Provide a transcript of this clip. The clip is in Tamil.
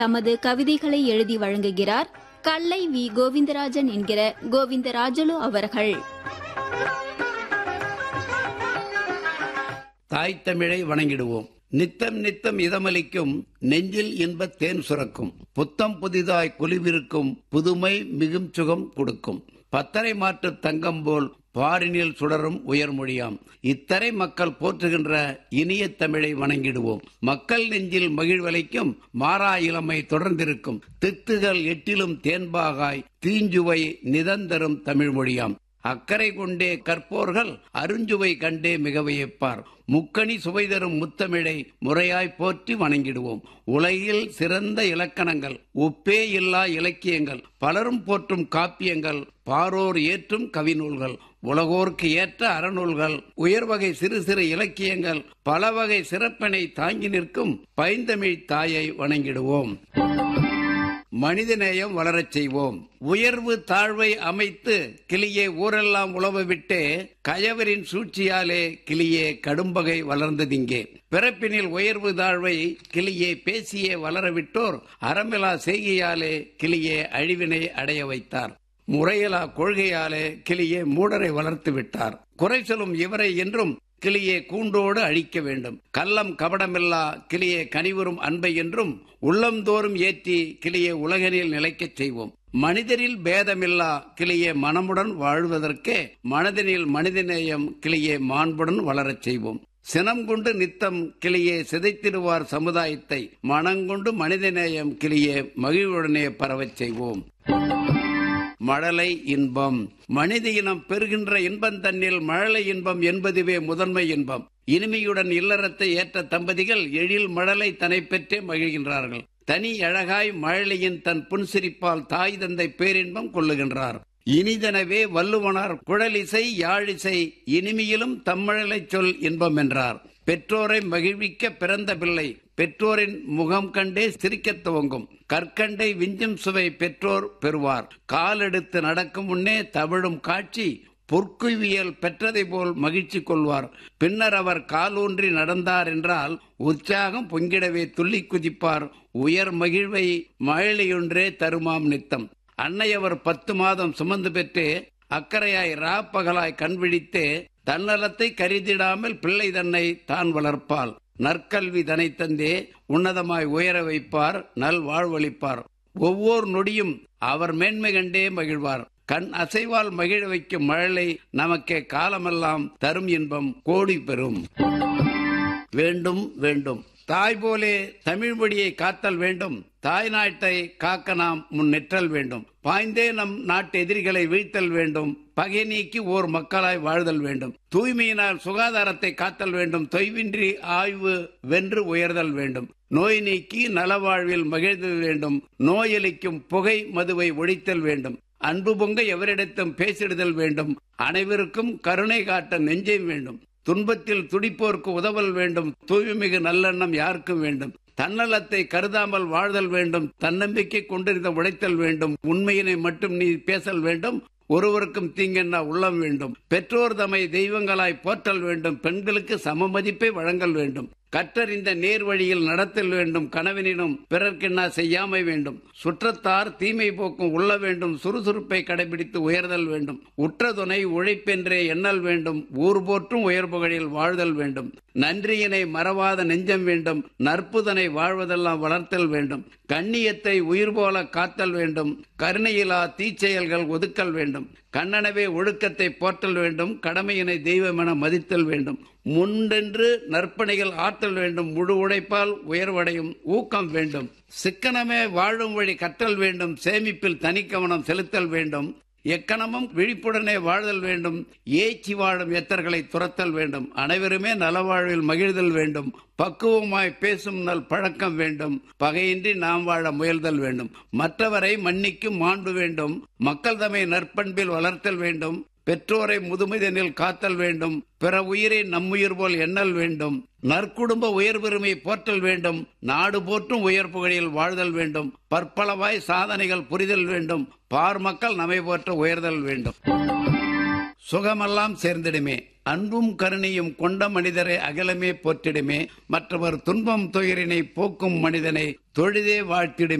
தமது கவிதைகளை எழுதி வழங்குகிறார் கல்லை வி கோவிந்தராஜன் என்கிற கோவிந்தராஜலு அவர்கள் தாய் தமிழை வணங்கிடுவோம் நித்தம் நித்தம் இதமளிக்கும் நெஞ்சில் இன்பத் தேன் சுரக்கும் புத்தம் புதிதாய் குளிவிருக்கும் புதுமை மிகும் சுகம் கொடுக்கும் பத்தரை மாற்று தங்கம் போல் பாரினில் சுடரும் உயர்மொழியாம் இத்தரை மக்கள் போற்றுகின்ற இனிய தமிழை வணங்கிடுவோம் மக்கள் நெஞ்சில் மகிழ்வலைக்கும் மாறா இளமை தொடர்ந்திருக்கும் தித்துகள் எட்டிலும் தேன்பாகாய் தீஞ்சுவை நிதந்தரும் தமிழ் மொழியாம் அக்கறை கொண்டே கற்போர்கள் அருஞ்சுவை கண்டே மிக வியப்பார் முக்கணி சுவை தரும் முத்தமிழை முறையாய் போற்றி வணங்கிடுவோம் உலகில் சிறந்த இலக்கணங்கள் ஒப்பே இல்லா இலக்கியங்கள் பலரும் போற்றும் காப்பியங்கள் பாரோர் ஏற்றும் கவிநூல்கள் உலகோர்க்கு ஏற்ற அறநூல்கள் உயர்வகை சிறு சிறு இலக்கியங்கள் பல வகை சிறப்பினை தாங்கி நிற்கும் பைந்தமிழ் தாயை வணங்கிடுவோம் மனிதநேயம் வளரச் செய்வோம் உயர்வு தாழ்வை அமைத்து கிளியே ஊரெல்லாம் உழவ விட்டு கயவரின் சூழ்ச்சியாலே கிளியே கடும்பகை வளர்ந்ததிங்கே பிறப்பினில் உயர்வு தாழ்வை கிளியே பேசியே வளரவிட்டோர் அறமிலா செய்கையாலே கிளியே அழிவினை அடைய வைத்தார் முறையிலா கொள்கையாலே கிளியே மூடரை வளர்த்து விட்டார் குறை சொல்லும் இவரை என்றும் கிளியே கூண்டோடு அழிக்க வேண்டும் கள்ளம் கபடமில்லா கிளியே கனிவரும் அன்பை என்றும் உள்ளந்தோறும் ஏற்றி கிளியே உலகனில் நிலைக்கச் செய்வோம் மனிதரில் பேதமில்லா கிளியே மனமுடன் வாழ்வதற்கே மனதினில் மனிதநேயம் கிளியே மாண்புடன் வளரச் செய்வோம் சினம் கொண்டு நித்தம் கிளியே சிதைத்திடுவார் சமுதாயத்தை மனங்கொண்டு மனிதநேயம் கிளியே மகிழ்வுடனே பரவச் செய்வோம் மழலை இன்பம் மனித இனம் பெறுகின்ற இன்பம் தன்னில் மழலை இன்பம் என்பதுவே முதன்மை இன்பம் இனிமையுடன் இல்லறத்தை ஏற்ற தம்பதிகள் எழில் மழலை தனை பெற்றே மகிழ்கின்றார்கள் தனி அழகாய் மழலையின் தன் புன்சிரிப்பால் தாய் தந்தை பேரின்பம் கொள்ளுகின்றார் இனிதனவே வள்ளுவனார் குழலிசை யாழிசை இனிமையிலும் தம்மழலை சொல் இன்பம் என்றார் பெற்றோரை மகிழ்விக்க பிறந்த பிள்ளை பெற்றோரின் முகம் கண்டே சிரிக்கத் துவங்கும் கற்கண்டை விஞ்சும் சுவை பெற்றோர் பெறுவார் காலெடுத்து நடக்கும் முன்னே தவிழும் காட்சி பொற்குவியல் பெற்றதை போல் மகிழ்ச்சி கொள்வார் பின்னர் அவர் காலூன்றி நடந்தார் என்றால் உற்சாகம் பொங்கிடவே துள்ளி குதிப்பார் உயர் மகிழ்வை மழலையொன்றே தருமாம் நித்தம் அன்னையவர் பத்து மாதம் சுமந்து பெற்று அக்கறையாய் ரா பகலாய் கண்விழித்து தன்னலத்தை கருதிடாமல் பிள்ளை தன்னை தான் வளர்ப்பாள் நற்கல்வி தனை தந்தே உன்னதமாய் உயர வைப்பார் நல் வாழ்வளிப்பார் ஒவ்வொரு நொடியும் அவர் மேன்மை கண்டே மகிழ்வார் கண் அசைவால் மகிழ வைக்கும் மழலை நமக்கே காலமெல்லாம் தரும் இன்பம் கோடி பெறும் வேண்டும் வேண்டும் தாய் போலே தமிழ் மொழியை காத்தல் வேண்டும் தாய் நாட்டை காக்க நாம் முன்னெற்றல் வேண்டும் பாய்ந்தே நம் நாட்டு எதிரிகளை வீழ்த்தல் வேண்டும் பகை நீக்கி ஓர் மக்களாய் வாழ்தல் வேண்டும் தூய்மையினால் சுகாதாரத்தை காத்தல் வேண்டும் தொய்வின்றி ஆய்வு வென்று உயர்தல் வேண்டும் நோய் நீக்கி நலவாழ்வில் மகிழ்தல் வேண்டும் நோயளிக்கும் புகை மதுவை ஒழித்தல் வேண்டும் அன்பு பொங்க எவரிடத்தும் பேசிடுதல் வேண்டும் அனைவருக்கும் கருணை காட்ட நெஞ்சம் வேண்டும் துன்பத்தில் துடிப்போர்க்கு உதவல் வேண்டும் தூய்மிகு நல்லெண்ணம் யாருக்கும் வேண்டும் தன்னலத்தை கருதாமல் வாழ்தல் வேண்டும் தன்னம்பிக்கை கொண்டிருந்த உழைத்தல் வேண்டும் உண்மையினை மட்டும் நீ பேசல் வேண்டும் ஒருவருக்கும் தீங்கென்ன உள்ளம் வேண்டும் பெற்றோர் தம்மை தெய்வங்களாய் போற்றல் வேண்டும் பெண்களுக்கு சம மதிப்பை வழங்கல் வேண்டும் கற்றறிந்த நேர் வழியில் நடத்தல் வேண்டும் கனவினும் பிறர்க்கென்னா செய்யாமை வேண்டும் சுற்றத்தார் தீமை போக்கும் உள்ள வேண்டும் சுறுசுறுப்பை கடைபிடித்து உயர்தல் வேண்டும் உற்ற துணை உழைப்பென்றே எண்ணல் வேண்டும் ஊர் போற்றும் உயர்புகளில் வாழ்தல் வேண்டும் நன்றியினை மறவாத நெஞ்சம் வேண்டும் நற்புதனை வாழ்வதெல்லாம் வளர்த்தல் வேண்டும் கண்ணியத்தை உயிர் போல காத்தல் வேண்டும் கருணையிலா தீச்செயல்கள் ஒதுக்கல் வேண்டும் கண்ணனவே ஒழுக்கத்தை போற்றல் வேண்டும் கடமையினை தெய்வமென மதித்தல் வேண்டும் முண்டென்று நற்பணிகள் ஆற்றல் வேண்டும் முழு உழைப்பால் உயர்வடையும் ஊக்கம் வேண்டும் சிக்கனமே வாழும் வழி கற்றல் வேண்டும் சேமிப்பில் தனிக்கவனம் செலுத்தல் வேண்டும் எக்கணமும் விழிப்புடனே வாழ்தல் வேண்டும் ஏச்சி வாழும் எத்தர்களை துரத்தல் வேண்டும் அனைவருமே நலவாழ்வில் மகிழ்தல் வேண்டும் பக்குவமாய் பேசும் நல் பழக்கம் வேண்டும் பகையின்றி நாம் வாழ முயல்தல் வேண்டும் மற்றவரை மன்னிக்கும் மாண்பு வேண்டும் மக்கள் தம்மை நற்பண்பில் வளர்த்தல் வேண்டும் பெற்றோரை முதுமைதனில் காத்தல் வேண்டும் பிற உயிரை நம்முயிர் போல் எண்ணல் வேண்டும் நற்குடும்ப உயர் பெருமை போற்றல் வேண்டும் நாடு போற்றும் உயர் புகழில் வாழ்தல் வேண்டும் பற்பளவாய் சாதனைகள் புரிதல் வேண்டும் பார் மக்கள் நம்மை போற்ற உயர்தல் வேண்டும் சுகமெல்லாம் சேர்ந்திடுமே அன்பும் கருணையும் கொண்ட மனிதரை அகலமே போற்றிடுமே மற்றவர் துன்பம் துயரினை போக்கும் மனிதனை தொழுதே வாழ்த்திடுமே